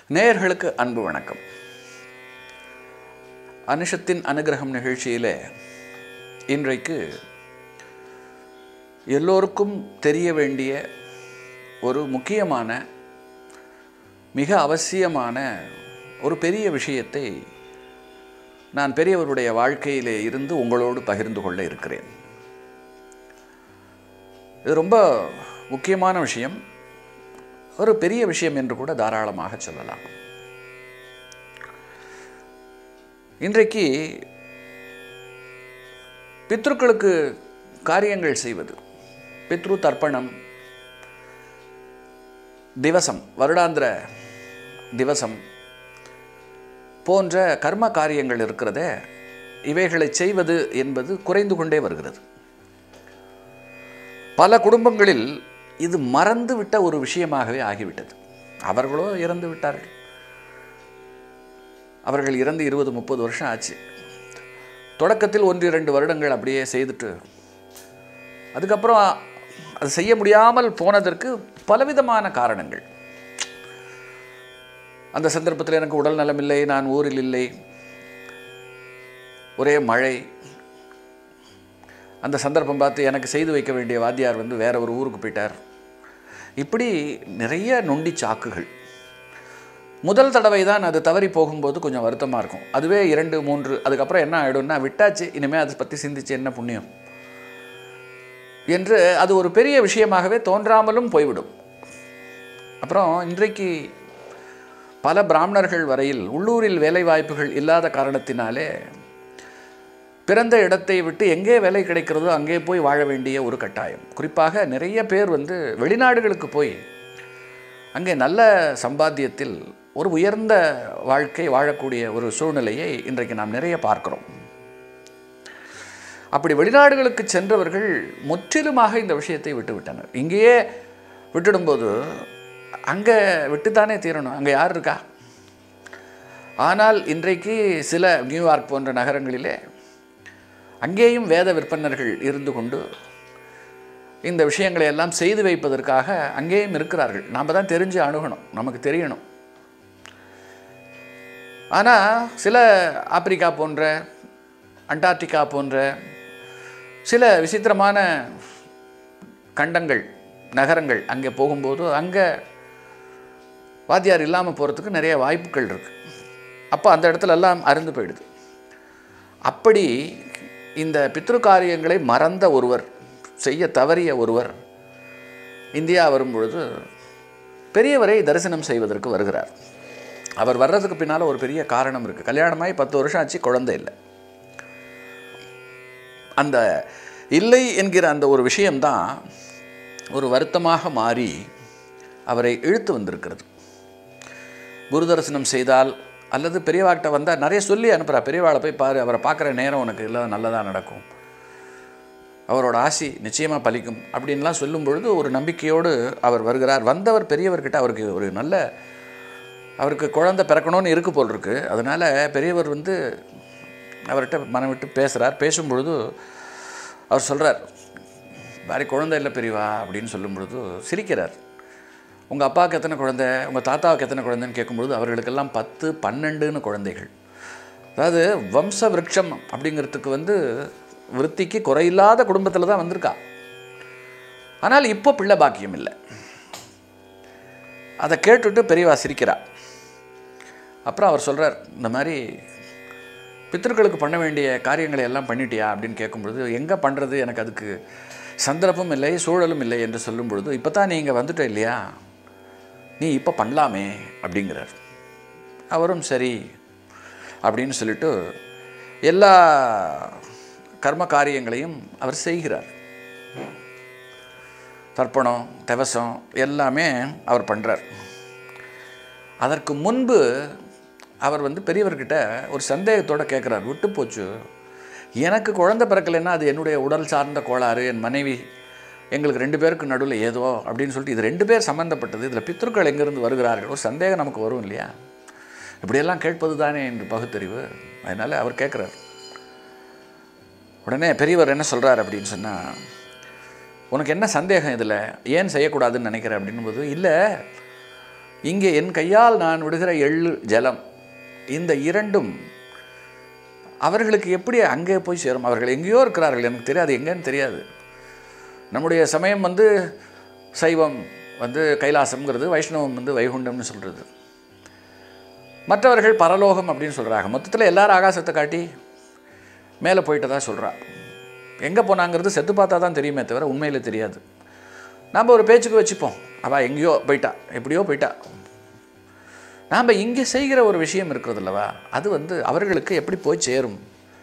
நேயர்களுக்கு அன்பு வணக்கம் அனுஷத்தின் அனுகிரகம் நிகழ்ச்சியிலே இன்றைக்கு எல்லோருக்கும் தெரிய வேண்டிய ஒரு முக்கியமான மிக அவசியமான ஒரு பெரிய விஷயத்தை நான் பெரியவருடைய வாழ்க்கையிலே இருந்து உங்களோடு பகிர்ந்து கொள்ள இருக்கிறேன் இது ரொம்ப முக்கியமான விஷயம் ஒரு பெரிய விஷயம் என்று கூட தாராளமாக சொல்லலாம் இன்றைக்கு பித்ருக்களுக்கு காரியங்கள் செய்வது பித்ரு தர்ப்பணம் திவசம் வருடாந்திர திவசம் போன்ற கர்ம காரியங்கள் இருக்கிறதே இவைகளை செய்வது என்பது குறைந்து கொண்டே வருகிறது பல குடும்பங்களில் இது மறந்து விட்ட ஒரு விஷயமாகவே ஆகிவிட்டது அவர்களோ இறந்து விட்டார்கள் அவர்கள் இறந்து இருபது முப்பது வருஷம் ஆச்சு தொடக்கத்தில் ஒன்று இரண்டு வருடங்கள் அப்படியே செய்துட்டு அதுக்கப்புறம் அது செய்ய முடியாமல் போனதற்கு பலவிதமான காரணங்கள் அந்த சந்தர்ப்பத்தில் எனக்கு உடல் நலம் இல்லை நான் ஊரில் இல்லை ஒரே மழை அந்த சந்தர்ப்பம் பார்த்து எனக்கு செய்து வைக்க வேண்டிய வாத்தியார் வந்து வேற ஒரு ஊருக்கு போயிட்டார் இப்படி நிறைய நொண்டி சாக்குகள் முதல் தடவை தான் அது தவறி போகும்போது கொஞ்சம் வருத்தமாக இருக்கும் அதுவே இரண்டு மூன்று அதுக்கப்புறம் என்ன ஆகிடும்னா விட்டாச்சு இனிமேல் அதை பற்றி சிந்திச்சு என்ன புண்ணியம் என்று அது ஒரு பெரிய விஷயமாகவே தோன்றாமலும் போய்விடும் அப்புறம் இன்றைக்கு பல பிராமணர்கள் வரையில் உள்ளூரில் வேலை வாய்ப்புகள் இல்லாத காரணத்தினாலே பிறந்த இடத்தை விட்டு எங்கே வேலை கிடைக்கிறதோ அங்கே போய் வாழ வேண்டிய ஒரு கட்டாயம் குறிப்பாக நிறைய பேர் வந்து வெளிநாடுகளுக்கு போய் அங்கே நல்ல சம்பாத்தியத்தில் ஒரு உயர்ந்த வாழ்க்கை வாழக்கூடிய ஒரு சூழ்நிலையை இன்றைக்கு நாம் நிறைய பார்க்கிறோம் அப்படி வெளிநாடுகளுக்கு சென்றவர்கள் முற்றிலுமாக இந்த விஷயத்தை விட்டுவிட்டனர் இங்கேயே விட்டுடும்போது அங்கே விட்டுத்தானே தீரணும் அங்கே யார் இருக்கா ஆனால் இன்றைக்கு சில நியூயார்க் போன்ற நகரங்களிலே அங்கேயும் வேத விற்பனர்கள் இருந்து கொண்டு இந்த விஷயங்களை எல்லாம் செய்து வைப்பதற்காக அங்கேயும் இருக்கிறார்கள் நாம் தான் தெரிஞ்சு அணுகணும் நமக்கு தெரியணும் ஆனால் சில ஆப்பிரிக்கா போன்ற அண்டார்டிகா போன்ற சில விசித்திரமான கண்டங்கள் நகரங்கள் அங்கே போகும்போது அங்கே வாத்தியார் இல்லாமல் போகிறதுக்கு நிறைய வாய்ப்புகள் இருக்குது அப்போ அந்த இடத்துல எல்லாம் அருந்து போயிடுது அப்படி இந்த பித்ரு காரியங்களை மறந்த ஒருவர் செய்ய தவறிய ஒருவர் இந்தியா வரும்பொழுது பெரியவரை தரிசனம் செய்வதற்கு வருகிறார் அவர் வர்றதுக்கு பின்னால் ஒரு பெரிய காரணம் இருக்குது கல்யாணமாகி பத்து வருஷம் ஆச்சு குழந்தை இல்லை அந்த இல்லை என்கிற அந்த ஒரு விஷயம்தான் ஒரு வருத்தமாக மாறி அவரை இழுத்து வந்திருக்கிறது குரு தரிசனம் செய்தால் அல்லது பெரியவாக்கிட்ட வந்தால் நிறைய சொல்லி அனுப்புகிறா பெரியவாளை போய் பாரு அவரை பார்க்குற நேரம் உனக்கு இல்லை நல்லதாக நடக்கும் அவரோட ஆசி நிச்சயமாக பலிக்கும் அப்படின்லாம் சொல்லும் பொழுது ஒரு நம்பிக்கையோடு அவர் வருகிறார் வந்தவர் பெரியவர்கிட்ட அவருக்கு ஒரு நல்ல அவருக்கு குழந்தை பிறக்கணும்னு இருக்கு போல் இருக்கு அதனால் பெரியவர் வந்து அவர்கிட்ட மனம் விட்டு பேசுகிறார் பேசும் பொழுது அவர் சொல்கிறார் மாதிரி குழந்தை இல்லை பெரியவா அப்படின்னு சொல்லும் பொழுது சிரிக்கிறார் உங்கள் அப்பாவுக்கு எத்தனை குழந்தை உங்கள் தாத்தாவுக்கு எத்தனை குழந்தைன்னு கேட்கும்பொழுது அவர்களுக்கெல்லாம் பத்து பன்னெண்டுன்னு குழந்தைகள் அதாவது வம்ச விருட்சம் அப்படிங்கிறதுக்கு வந்து விருத்திக்கு குறையில்லாத குடும்பத்தில் தான் வந்திருக்கா ஆனால் இப்போ பிள்ளை பாக்கியம் இல்லை அதை கேட்டுட்டு பெரியவா சிரிக்கிறா அப்புறம் அவர் சொல்கிறார் இந்த மாதிரி பித்தர்களுக்கு பண்ண வேண்டிய காரியங்களை எல்லாம் பண்ணிட்டியா அப்படின்னு கேட்கும்பொழுது எங்கே பண்ணுறது எனக்கு அதுக்கு சந்தர்ப்பம் இல்லை சூழலும் இல்லை என்று சொல்லும் பொழுது இப்போ தான் நீங்கள் வந்துட்ட இல்லையா நீ இப்போ பண்ணலாமே அப்படிங்கிறார் அவரும் சரி அப்படின்னு சொல்லிட்டு எல்லா கர்ம காரியங்களையும் அவர் செய்கிறார் தர்ப்பணம் தவசம் எல்லாமே அவர் பண்ணுறார் அதற்கு முன்பு அவர் வந்து பெரியவர்கிட்ட ஒரு சந்தேகத்தோடு கேட்குறார் விட்டு போச்சு எனக்கு குழந்தை பிறக்கலைன்னா அது என்னுடைய உடல் சார்ந்த கோளாறு என் மனைவி எங்களுக்கு ரெண்டு பேருக்கு நடுவில் ஏதோ அப்படின்னு சொல்லிட்டு இது ரெண்டு பேர் சம்மந்தப்பட்டது இதில் பித்ருக்கள் எங்கேருந்து வருகிறார்கள் ஒரு சந்தேகம் நமக்கு வரும் இல்லையா இப்படியெல்லாம் கேட்பது தானே என்று பகுத்தறிவு அதனால் அவர் கேட்குறார் உடனே பெரியவர் என்ன சொல்கிறார் அப்படின்னு சொன்னால் உனக்கு என்ன சந்தேகம் இதில் ஏன் செய்யக்கூடாதுன்னு நினைக்கிற அப்படின்னும்போது இல்லை இங்கே என் கையால் நான் விடுகிற எள்ளு ஜலம் இந்த இரண்டும் அவர்களுக்கு எப்படி அங்கே போய் சேரும் அவர்கள் எங்கேயோ இருக்கிறார்கள் எனக்கு தெரியாது எங்கேன்னு தெரியாது நம்முடைய சமயம் வந்து சைவம் வந்து கைலாசம்ங்கிறது வைஷ்ணவம் வந்து வைகுண்டம்னு சொல்கிறது மற்றவர்கள் பரலோகம் அப்படின்னு சொல்கிறாங்க மொத்தத்தில் எல்லாரும் ஆகாசத்தை காட்டி மேலே போயிட்டதா சொல்கிறா எங்கே போனாங்கிறது செத்து பார்த்தா தான் தெரியுமே தவிர உண்மையில் தெரியாது நாம் ஒரு பேச்சுக்கு வச்சுப்போம் அவள் எங்கேயோ போயிட்டா எப்படியோ போயிட்டா நாம் இங்கே செய்கிற ஒரு விஷயம் இருக்கிறது அல்லவா அது வந்து அவர்களுக்கு எப்படி போய் சேரும்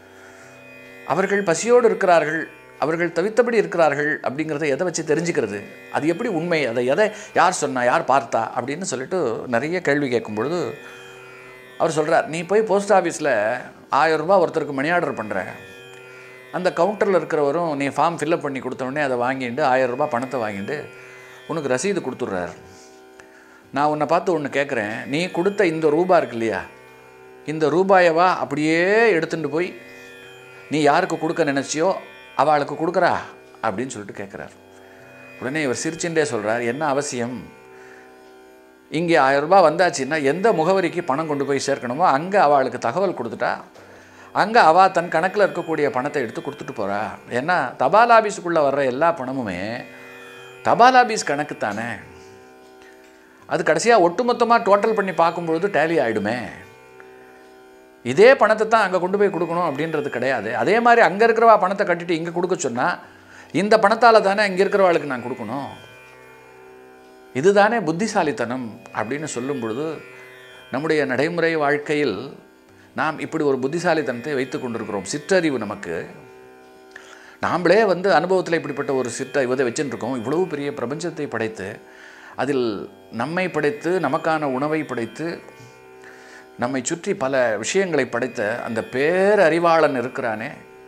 அவர்கள் பசியோடு இருக்கிறார்கள் அவர்கள் தவித்தபடி இருக்கிறார்கள் அப்படிங்கிறத எதை வச்சு தெரிஞ்சுக்கிறது அது எப்படி உண்மை அதை எதை யார் சொன்னா யார் பார்த்தா அப்படின்னு சொல்லிட்டு நிறைய கேள்வி கேட்கும் பொழுது அவர் சொல்கிறார் நீ போய் போஸ்ட் ஆஃபீஸில் ஆயிரம் ரூபாய் ஒருத்தருக்கு மணி ஆர்டர் பண்ணுற அந்த கவுண்டரில் இருக்கிறவரும் நீ ஃபார்ம் ஃபில்அப் பண்ணி கொடுத்த உடனே அதை வாங்கிட்டு ஆயிரம் ரூபாய் பணத்தை வாங்கிட்டு உனக்கு ரசீது கொடுத்துட்றாரு நான் உன்னை பார்த்து ஒன்று கேட்குறேன் நீ கொடுத்த இந்த ரூபா இருக்கு இல்லையா இந்த ரூபாயவா அப்படியே எடுத்துட்டு போய் நீ யாருக்கு கொடுக்க நினச்சியோ அவளுக்கு கொடுக்குறா அப்படின்னு சொல்லிட்டு கேட்குறாரு உடனே இவர் சிரிச்சுட்டே சொல்கிறார் என்ன அவசியம் இங்கே ஆயிரம் ரூபாய் வந்தாச்சுன்னா எந்த முகவரிக்கு பணம் கொண்டு போய் சேர்க்கணுமோ அங்கே அவளுக்கு தகவல் கொடுத்துட்டா அங்கே அவள் தன் கணக்கில் இருக்கக்கூடிய பணத்தை எடுத்து கொடுத்துட்டு போகிறா ஏன்னா தபால் ஆபீஸுக்குள்ளே வர்ற எல்லா பணமுமே தபால் ஆபீஸ் கணக்கு தானே அது கடைசியாக ஒட்டுமொத்தமாக டோட்டல் பண்ணி பார்க்கும்பொழுது டேலி ஆகிடுமே இதே பணத்தை தான் அங்கே கொண்டு போய் கொடுக்கணும் அப்படின்றது கிடையாது அதே மாதிரி அங்கே இருக்கிறவா பணத்தை கட்டிட்டு இங்கே கொடுக்க சொன்னால் இந்த பணத்தால் தானே இங்கே இருக்கிறவாளுக்கு நான் கொடுக்கணும் இதுதானே புத்திசாலித்தனம் அப்படின்னு சொல்லும் பொழுது நம்முடைய நடைமுறை வாழ்க்கையில் நாம் இப்படி ஒரு புத்திசாலித்தனத்தை வைத்து கொண்டிருக்கிறோம் சிற்றறிவு நமக்கு நாம்ளே வந்து அனுபவத்தில் இப்படிப்பட்ட ஒரு சிற்ற இதை வச்சுருக்கோம் இவ்வளவு பெரிய பிரபஞ்சத்தை படைத்து அதில் நம்மை படைத்து நமக்கான உணவை படைத்து நம்மை சுற்றி பல விஷயங்களை படைத்த அந்த பேரறிவாளன் இருக்கிறானே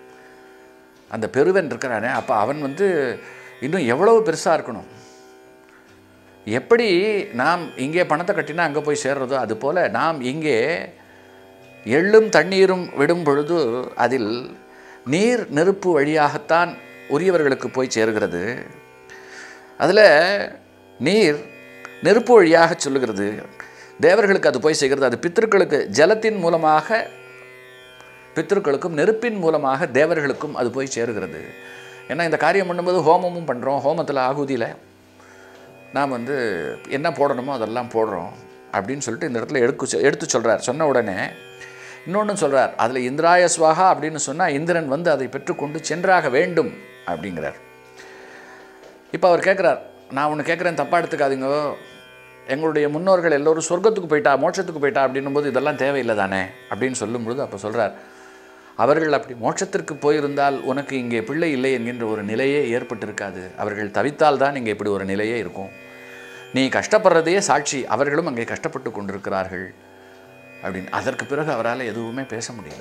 அந்த பெருவன் இருக்கிறானே அப்போ அவன் வந்து இன்னும் எவ்வளவு பெருசாக இருக்கணும் எப்படி நாம் இங்கே பணத்தை கட்டினா அங்கே போய் சேர்றதோ அதுபோல் நாம் இங்கே எள்ளும் தண்ணீரும் விடும் பொழுது அதில் நீர் நெருப்பு வழியாகத்தான் உரியவர்களுக்கு போய் சேர்கிறது அதில் நீர் நெருப்பு வழியாக சொல்லுகிறது தேவர்களுக்கு அது போய் செய்கிறது அது பித்திருக்களுக்கு ஜலத்தின் மூலமாக பித்திருக்களுக்கும் நெருப்பின் மூலமாக தேவர்களுக்கும் அது போய் சேருகிறது ஏன்னா இந்த காரியம் பண்ணும்போது ஹோமமும் பண்ணுறோம் ஹோமத்தில் ஆகுதியில் நாம் வந்து என்ன போடணுமோ அதெல்லாம் போடுறோம் அப்படின்னு சொல்லிட்டு இந்த இடத்துல எடுக்கு எடுத்து சொல்கிறார் சொன்ன உடனே இன்னொன்று சொல்கிறார் அதில் இந்திராய ஸ்வாகா அப்படின்னு சொன்னால் இந்திரன் வந்து அதை பெற்றுக்கொண்டு சென்றாக வேண்டும் அப்படிங்கிறார் இப்போ அவர் கேட்குறார் நான் ஒன்று கேட்குறேன் தப்பாக எடுத்துக்காதீங்க எங்களுடைய முன்னோர்கள் எல்லோரும் சொர்க்கத்துக்கு போயிட்டா மோட்சத்துக்கு போயிட்டா அப்படின்னும் போது இதெல்லாம் தேவையில்லை தானே அப்படின்னு சொல்லும்பொழுது அப்போ சொல்கிறார் அவர்கள் அப்படி மோட்சத்திற்கு போயிருந்தால் உனக்கு இங்கே பிள்ளை இல்லை என்கின்ற ஒரு நிலையே ஏற்பட்டிருக்காது அவர்கள் தவித்தால் தான் இங்கே இப்படி ஒரு நிலையே இருக்கும் நீ கஷ்டப்படுறதையே சாட்சி அவர்களும் அங்கே கஷ்டப்பட்டு கொண்டிருக்கிறார்கள் அப்படின்னு அதற்கு பிறகு அவரால் எதுவுமே பேச முடியல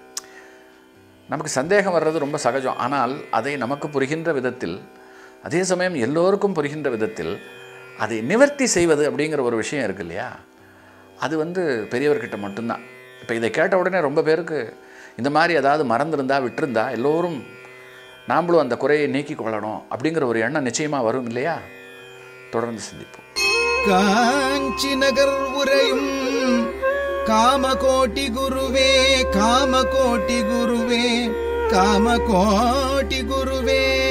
நமக்கு சந்தேகம் வர்றது ரொம்ப சகஜம் ஆனால் அதை நமக்கு புரிகின்ற விதத்தில் அதே சமயம் எல்லோருக்கும் புரிகின்ற விதத்தில் அதை நிவர்த்தி செய்வது அப்படிங்கிற ஒரு விஷயம் இருக்கு இல்லையா அது வந்து பெரியவர்கிட்ட மட்டும்தான் இப்போ இதை கேட்ட உடனே ரொம்ப பேருக்கு இந்த மாதிரி ஏதாவது மறந்திருந்தா விட்டிருந்தா எல்லோரும் நாம்ளும் அந்த குறையை நீக்கி கொள்ளணும் அப்படிங்கிற ஒரு எண்ணம் நிச்சயமாக வரும் இல்லையா தொடர்ந்து சிந்திப்போம் காஞ்சி நகர் உரையும் காமகோட்டி குருவே காமகோட்டி குருவே காமகோட்டி குருவே